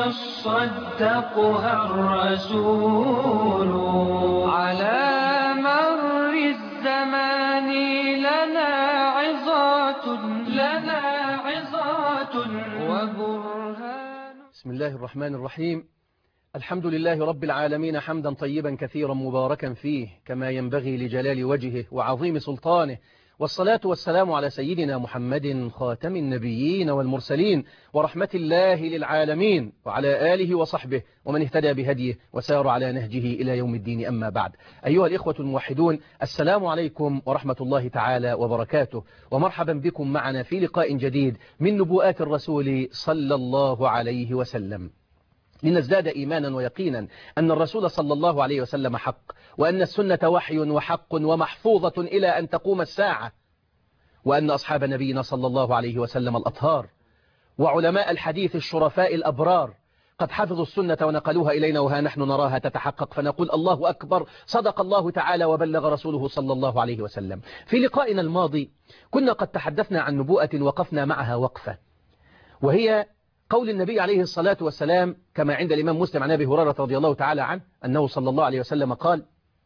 يصدقها الرسول على مر الزمان لنا عظات لنا عظات وبرهان بسم الله الرحمن الرحيم الحمد لله رب العالمين حمدا طيبا كثيرا مباركا فيه كما ينبغي لجلال وجهه وعظيم سلطانه والصلاة والسلام على سيدنا محمد خاتم النبيين والمرسلين ورحمة الله للعالمين وعلى آله وصحبه ومن اهتدى بهديه وسار على نهجه إلى يوم الدين أما بعد أيها الإخوة الموحدون السلام عليكم ورحمة الله تعالى وبركاته ومرحبا بكم معنا في لقاء جديد من نبوءات الرسول صلى الله عليه وسلم لنزداد إيمانا ويقينا أن الرسول صلى الله عليه وسلم حق وأن السنة وحي وحق ومحفوظة إلى أن تقوم الساعة وأن أصحاب نبينا صلى الله عليه وسلم الأطهار وعلماء الحديث الشرفاء الأبرار قد حفظوا السنة ونقلوها إلينا وها نحن نراها تتحقق فنقول الله أكبر صدق الله تعالى وبلغ رسوله صلى الله عليه وسلم في لقائنا الماضي كنا قد تحدثنا عن نبوءة وقفنا معها وقفة وهي قول النبي عليه الصلاة والسلام كما عند الإمام مسلم عن أبي هريرة رضي الله تعالى عنه أنه صلى الله عليه وسلم قال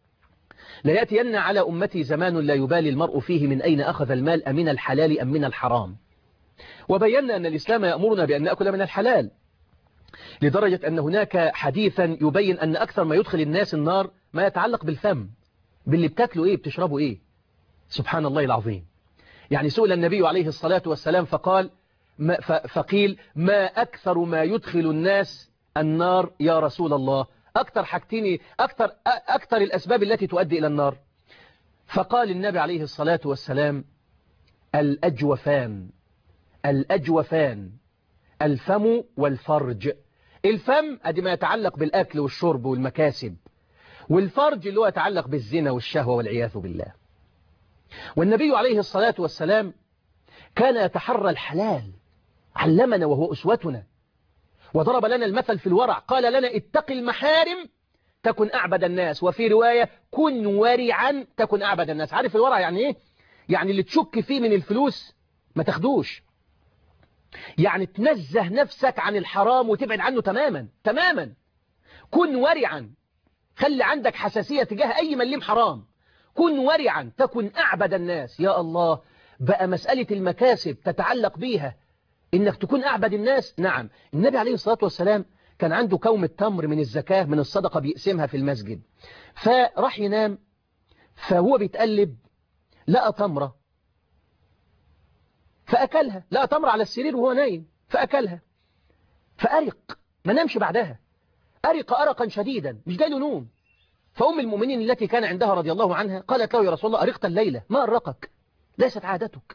ليأتين على أمتي زمان لا يبالي المرء فيه من أين أخذ المال أمن الحلال أم من الحرام وبينا أن الإسلام يأمرنا بأن نأكل من الحلال لدرجة أن هناك حديثا يبين أن أكثر ما يدخل الناس النار ما يتعلق بالفم باللي بتاكلوا إيه بتشربوا إيه سبحان الله العظيم يعني سئل النبي عليه الصلاة والسلام فقال ما فقيل ما أكثر ما يدخل الناس النار يا رسول الله أكثر حاجتين أكثر, أكثر الأسباب التي تؤدي إلى النار فقال النبي عليه الصلاة والسلام الأجوفان الأجوفان الفم والفرج الفم أدي ما يتعلق بالأكل والشرب والمكاسب والفرج اللي هو يتعلق بالزنا والشهوة والعياذ بالله والنبي عليه الصلاة والسلام كان يتحرى الحلال علمنا وهو أسوتنا وضرب لنا المثل في الورع قال لنا اتق المحارم تكن أعبد الناس وفي رواية كن ورعا تكن أعبد الناس عارف الورع يعني إيه؟ يعني اللي تشك فيه من الفلوس ما تاخدوش يعني تنزه نفسك عن الحرام وتبعد عنه تماما تماما كن ورعا خلي عندك حساسية تجاه أي مليم حرام كن ورعا تكن أعبد الناس يا الله بقى مسألة المكاسب تتعلق بيها إنك تكون أعبد الناس نعم النبي عليه الصلاة والسلام كان عنده كوم التمر من الزكاة من الصدقة بيقسمها في المسجد فراح ينام فهو بيتقلب لقى تمرة فأكلها لقى تمرة على السرير وهو نايم فأكلها فأرق ما نامش بعدها أرق أرقا شديدا مش جاي له نوم فأم المؤمنين التي كان عندها رضي الله عنها قالت له يا رسول الله أرقت الليلة ما أرقك ليست عادتك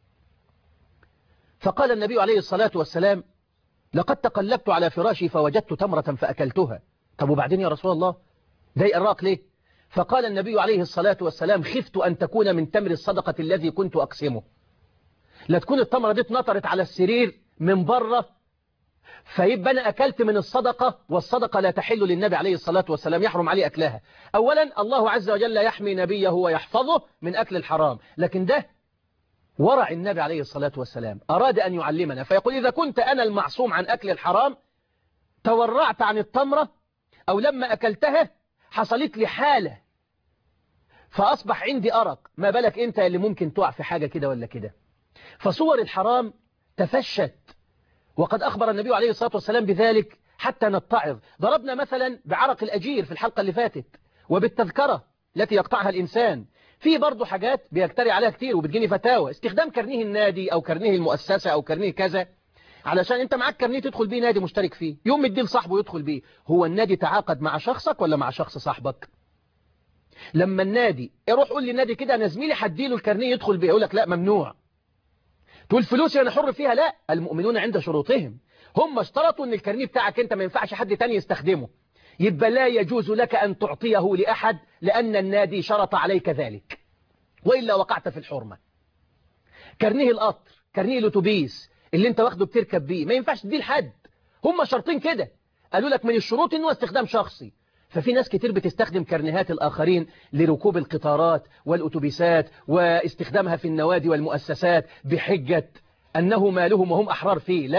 فقال النبي عليه الصلاة والسلام لقد تقلبت على فراشي فوجدت تمرة فأكلتها طب وبعدين يا رسول الله ده أراك ليه فقال النبي عليه الصلاة والسلام خفت أن تكون من تمر الصدقة الذي كنت أقسمه لا تكون التمرة دي اتنطرت على السرير من بره فيبقى أنا أكلت من الصدقة والصدقة لا تحل للنبي عليه الصلاة والسلام يحرم عليه أكلها أولا الله عز وجل يحمي نبيه ويحفظه من أكل الحرام لكن ده ورع النبي عليه الصلاة والسلام أراد أن يعلمنا فيقول إذا كنت أنا المعصوم عن أكل الحرام تورعت عن التمرة أو لما أكلتها حصلت لي حالة فأصبح عندي أرق ما بالك أنت اللي ممكن تقع في حاجة كده ولا كده فصور الحرام تفشت وقد أخبر النبي عليه الصلاة والسلام بذلك حتى نتعظ ضربنا مثلا بعرق الأجير في الحلقة اللي فاتت وبالتذكرة التي يقطعها الإنسان في برضه حاجات بيكتري عليها كتير وبتجيني فتاوى استخدام كرنيه النادي أو كرنيه المؤسسة أو كرنيه كذا علشان انت معاك كرنيه تدخل بيه نادي مشترك فيه يوم مديه لصاحبه يدخل بيه هو النادي تعاقد مع شخصك ولا مع شخص صاحبك لما النادي يروح قول لي النادي كده انا زميلي هديله الكرنيه يدخل بيه يقول لك لا ممنوع تقول فلوسي انا حر فيها لا المؤمنون عند شروطهم هم اشترطوا ان الكرنيه بتاعك انت ما ينفعش حد تاني يستخدمه يبقى لا يجوز لك أن تعطيه لأحد لأن النادي شرط عليك ذلك وإلا وقعت في الحرمة كرنيه القطر كرنيه الاتوبيس اللي انت واخده بتركب بيه ما ينفعش تديه لحد هم شرطين كده قالوا لك من الشروط انه استخدام شخصي ففي ناس كتير بتستخدم كرنيهات الآخرين لركوب القطارات والأتوبيسات واستخدامها في النوادي والمؤسسات بحجة أنه مالهم وهم أحرار فيه لا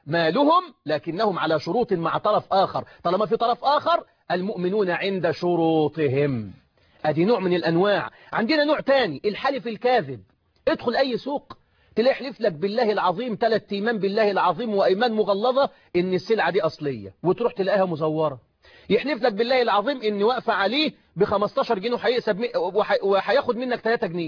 مالهم لكنهم على شروط مع طرف آخر طالما في طرف آخر المؤمنون عند شروطهم ادي نوع من الأنواع عندنا نوع تاني الحلف الكاذب ادخل أي سوق تلاقي حلف لك بالله العظيم ثلاث ايمان بالله العظيم وأيمان مغلظة إن السلعة دي أصلية وتروح تلاقيها مزورة يحلف لك بالله العظيم إن واقفة عليه ب 15 جنيه وهيقسم وهياخد منك 3 جنيه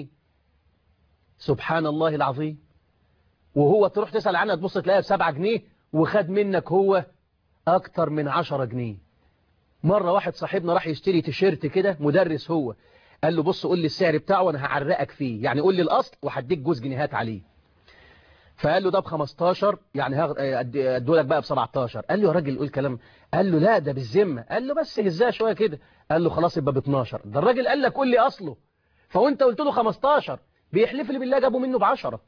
سبحان الله العظيم وهو تروح تسأل عنها تبص تلاقيها بسبعة جنيه وخد منك هو أكتر من عشرة جنيه مرة واحد صاحبنا راح يشتري تيشيرت كده مدرس هو قال له بص قول لي السعر بتاعه وانا هعرقك فيه يعني قول لي الأصل وهديك جوز جنيهات عليه فقال له ده ب 15 يعني ادولك بقى ب 17 قال له يا راجل قول كلام قال له لا ده بالذمه قال له بس هزها شويه كده قال له خلاص يبقى ب 12 ده الراجل قال لك قول لي اصله فوانت قلت له 15 بيحلف لي بالله جابوا منه ب 10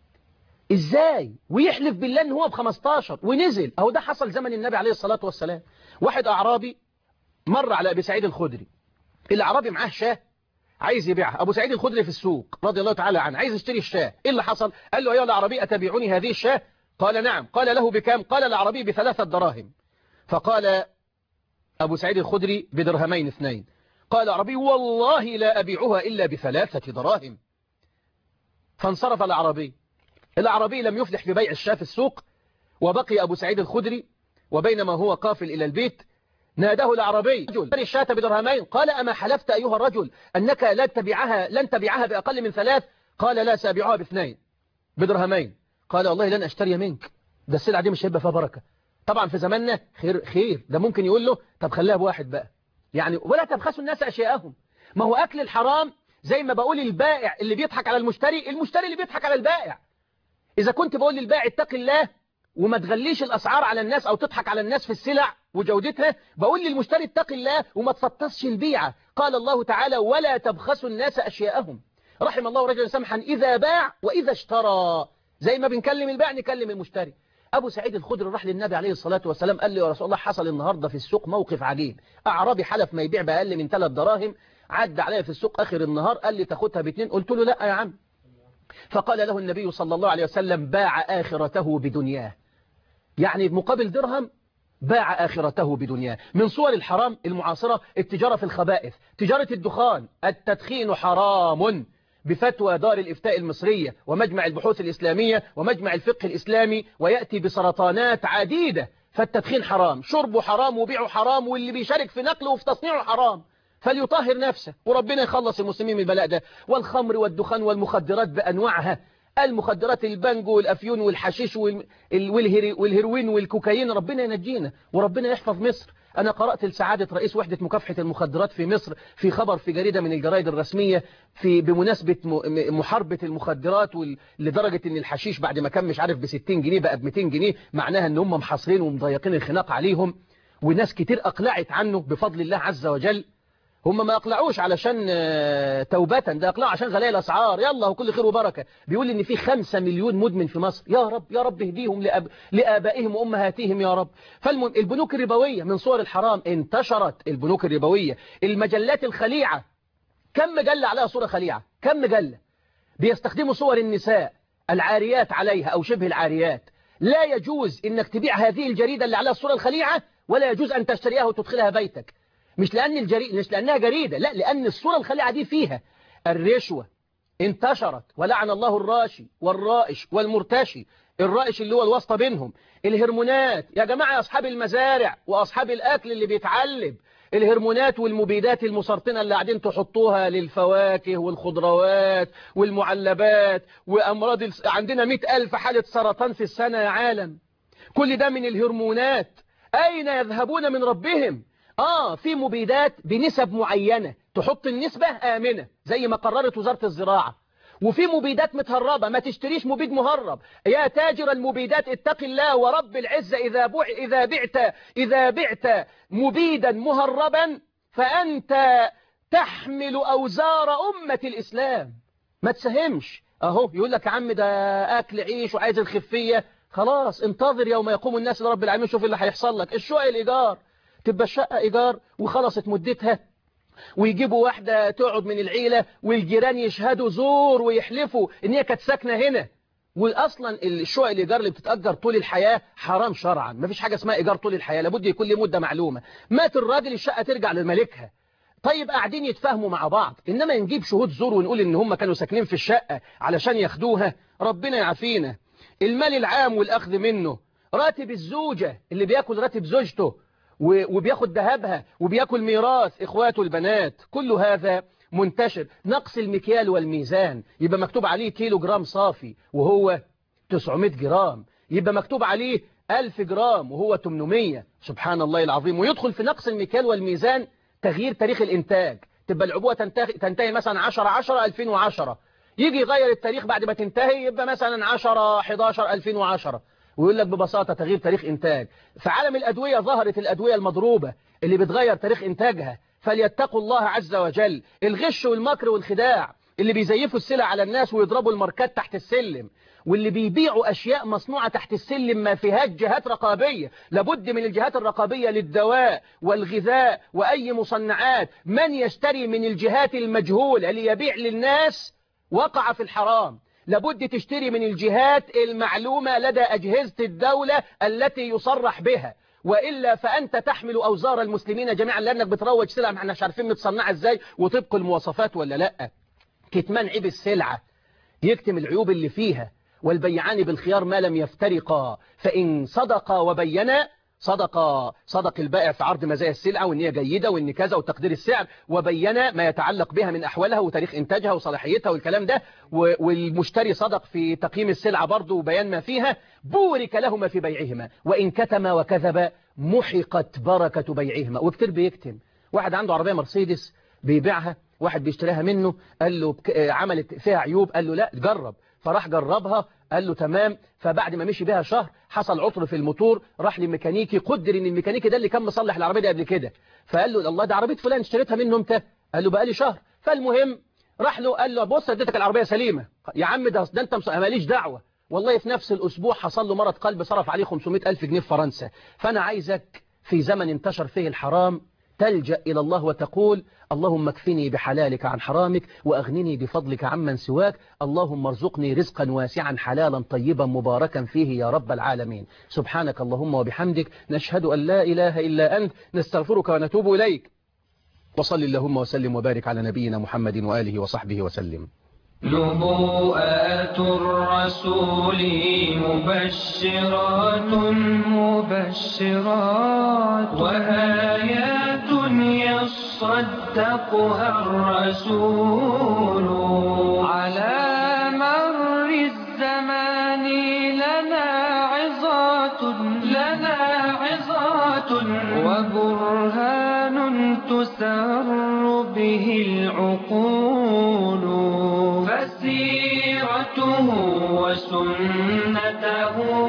ازاي ويحلف بالله ان هو ب 15 ونزل اهو ده حصل زمن النبي عليه الصلاه والسلام واحد اعرابي مر على ابي سعيد الخدري الاعرابي معاه شاه عايز يبيعها أبو سعيد الخدري في السوق رضي الله تعالى عنه عايز يشتري الشاة إيه اللي حصل قال له أيها العربي أتبيعني هذه الشاة قال نعم قال له بكام قال العربي بثلاثة دراهم فقال أبو سعيد الخدري بدرهمين اثنين قال العربي والله لا أبيعها إلا بثلاثة دراهم فانصرف العربي العربي لم يفلح في بيع الشاة في السوق وبقي أبو سعيد الخدري وبينما هو قافل إلى البيت ناداه العربي رجل الشاة بدرهمين قال أما حلفت أيها الرجل أنك لن تبيعها لن تبيعها بأقل من ثلاث قال لا سأبيعها باثنين بدرهمين قال والله لن أشتري منك ده السلعة دي مش هيبقى فيها بركة طبعا في زماننا خير خير ده ممكن يقول له طب خليها بواحد بقى يعني ولا تبخسوا الناس أشياءهم ما هو أكل الحرام زي ما بقول البائع اللي بيضحك على المشتري المشتري اللي بيضحك على البائع إذا كنت بقول للبائع اتق الله وما تغليش الأسعار على الناس أو تضحك على الناس في السلع وجودتها بقول للمشتري اتق الله وما تفطسش البيعة قال الله تعالى ولا تبخسوا الناس أشياءهم رحم الله رجلا سمحا إذا باع وإذا اشترى زي ما بنكلم البائع نكلم المشتري أبو سعيد الخدري راح للنبي عليه الصلاة والسلام قال له يا رسول الله حصل النهاردة في السوق موقف عجيب أعرابي حلف ما يبيع بأقل من ثلاث دراهم عد عليا في السوق آخر النهار قال لي تاخدها باتنين قلت له لا يا عم فقال له النبي صلى الله عليه وسلم باع آخرته بدنياه يعني مقابل درهم باع آخرته بدنياه من صور الحرام المعاصرة التجارة في الخبائث تجارة الدخان التدخين حرام بفتوى دار الإفتاء المصرية ومجمع البحوث الإسلامية ومجمع الفقه الإسلامي ويأتي بسرطانات عديدة فالتدخين حرام شربه حرام وبيعه حرام واللي بيشارك في نقله وفي تصنيعه حرام فليطهر نفسه وربنا يخلص المسلمين من البلاء ده والخمر والدخان والمخدرات بأنواعها المخدرات البانجو والأفيون والحشيش والهيروين والكوكايين ربنا ينجينا وربنا يحفظ مصر أنا قرأت لسعادة رئيس وحدة مكافحة المخدرات في مصر في خبر في جريدة من الجرائد الرسمية في بمناسبة محاربة المخدرات لدرجة أن الحشيش بعد ما كان مش عارف ب 60 جنيه بقى ب 200 جنيه معناها أن هم محاصرين ومضيقين الخناق عليهم وناس كتير أقلعت عنه بفضل الله عز وجل هم ما أقلعوش علشان توبة ده أقلعوا عشان غلاء الأسعار يلا وكل خير وبركة بيقول إن في خمسة مليون مدمن في مصر يا رب يا رب اهديهم لأب... لآبائهم وأمهاتهم يا رب فالمهم البنوك الربوية من صور الحرام انتشرت البنوك الربوية المجلات الخليعة كم مجلة عليها صورة خليعة كم مجلة بيستخدموا صور النساء العاريات عليها أو شبه العاريات لا يجوز إنك تبيع هذه الجريدة اللي عليها الصورة الخليعة ولا يجوز أن تشتريها وتدخلها بيتك مش لأن الجري... مش لأنها جريدة لا لأن الصورة الخليعة دي فيها الرشوة انتشرت ولعن الله الراشي والرائش والمرتشي الرائش اللي هو الواسطة بينهم الهرمونات يا جماعة يا أصحاب المزارع وأصحاب الأكل اللي بيتعلب الهرمونات والمبيدات المسرطنة اللي قاعدين تحطوها للفواكه والخضروات والمعلبات وأمراض الس... عندنا مئة ألف حالة سرطان في السنة يا عالم كل ده من الهرمونات أين يذهبون من ربهم آه في مبيدات بنسب معينة تحط النسبة آمنة زي ما قررت وزارة الزراعة وفي مبيدات متهربة ما تشتريش مبيد مهرب يا تاجر المبيدات اتق الله ورب العزة إذا, بع إذا بعت إذا بعت مبيدا مهربا فأنت تحمل أوزار أمة الإسلام ما تساهمش أهو يقول لك يا عم ده أكل عيش وعايز الخفية خلاص انتظر يوم يقوم الناس لرب العالمين شوف اللي هيحصل لك الشقق الإيجار تبقى الشقة إيجار وخلصت مدتها ويجيبوا واحدة تقعد من العيلة والجيران يشهدوا زور ويحلفوا إن هي كانت ساكنة هنا واصلا الشقق الايجار اللي بتتاجر طول الحياه حرام شرعا ما فيش حاجه اسمها ايجار طول الحياه لابد يكون له مده معلومه مات الراجل الشقه ترجع لمالكها طيب قاعدين يتفاهموا مع بعض انما نجيب شهود زور ونقول ان هم كانوا ساكنين في الشقه علشان ياخدوها ربنا يعافينا المال العام والاخذ منه راتب الزوجه اللي بياكل راتب زوجته وبياخد ذهبها وبياكل ميراث اخواته البنات كل هذا منتشر نقص المكيال والميزان يبقى مكتوب عليه كيلو جرام صافي وهو 900 جرام يبقى مكتوب عليه 1000 جرام وهو 800 سبحان الله العظيم ويدخل في نقص المكيال والميزان تغيير تاريخ الإنتاج تبقى العبوة تنتهي, تنتهي مثلا 10 10 2010 يجي يغير التاريخ بعد ما تنتهي يبقى مثلا 10 11 2010 ويقول لك ببساطة تغيير تاريخ إنتاج في عالم الأدوية ظهرت الأدوية المضروبة اللي بتغير تاريخ إنتاجها فليتقوا الله عز وجل الغش والمكر والخداع اللي بيزيفوا السلع على الناس ويضربوا الماركات تحت السلم واللي بيبيعوا أشياء مصنوعة تحت السلم ما فيهاش جهات رقابية لابد من الجهات الرقابية للدواء والغذاء وأي مصنعات من يشتري من الجهات المجهولة ليبيع للناس وقع في الحرام لابد تشتري من الجهات المعلومة لدى أجهزة الدولة التي يصرح بها وإلا فأنت تحمل أوزار المسلمين جميعا لأنك بتروج سلع ما احنا مش عارفين متصنعة ازاي وطبق المواصفات ولا لا كتمان عيب السلعة يكتم العيوب اللي فيها والبيعان بالخيار ما لم يفترقا فإن صدقا وبينا صدق صدق البائع في عرض مزايا السلعة وإن هي جيدة وإن كذا وتقدير السعر وبين ما يتعلق بها من أحوالها وتاريخ إنتاجها وصلاحيتها والكلام ده والمشتري صدق في تقييم السلعة برضه وبيان ما فيها بورك لهما في بيعهما وإن كتم وكذب محقت بركة بيعهما وكتير بيكتم واحد عنده عربية مرسيدس بيبيعها واحد بيشتريها منه قال له عملت فيها عيوب قال له لا جرب فراح جربها قال له تمام فبعد ما مشي بها شهر حصل عطر في الموتور راح للميكانيكي قدر ان الميكانيكي ده اللي كان مصلح العربيه دي قبل كده فقال له الله ده عربيه فلان اشتريتها منه امتى قال له بقالي شهر فالمهم راح له قال له بص اديتك العربيه سليمه يا عم ده ده انت ماليش دعوه والله في نفس الاسبوع حصل له مرض قلب صرف عليه 500 الف جنيه في فرنسا فانا عايزك في زمن انتشر فيه الحرام تلجأ إلى الله وتقول اللهم اكفني بحلالك عن حرامك وأغنني بفضلك عمن سواك اللهم ارزقني رزقا واسعا حلالا طيبا مباركا فيه يا رب العالمين سبحانك اللهم وبحمدك نشهد أن لا إله إلا أنت نستغفرك ونتوب إليك وصل اللهم وسلم وبارك على نبينا محمد وآله وصحبه وسلم نبوءات الرسول مبشرات مبشرات وآيات يصدقها الرسول على مر الزمان لنا عظات لنا عظات وبرهان تسر به العقول فسيرته وسنته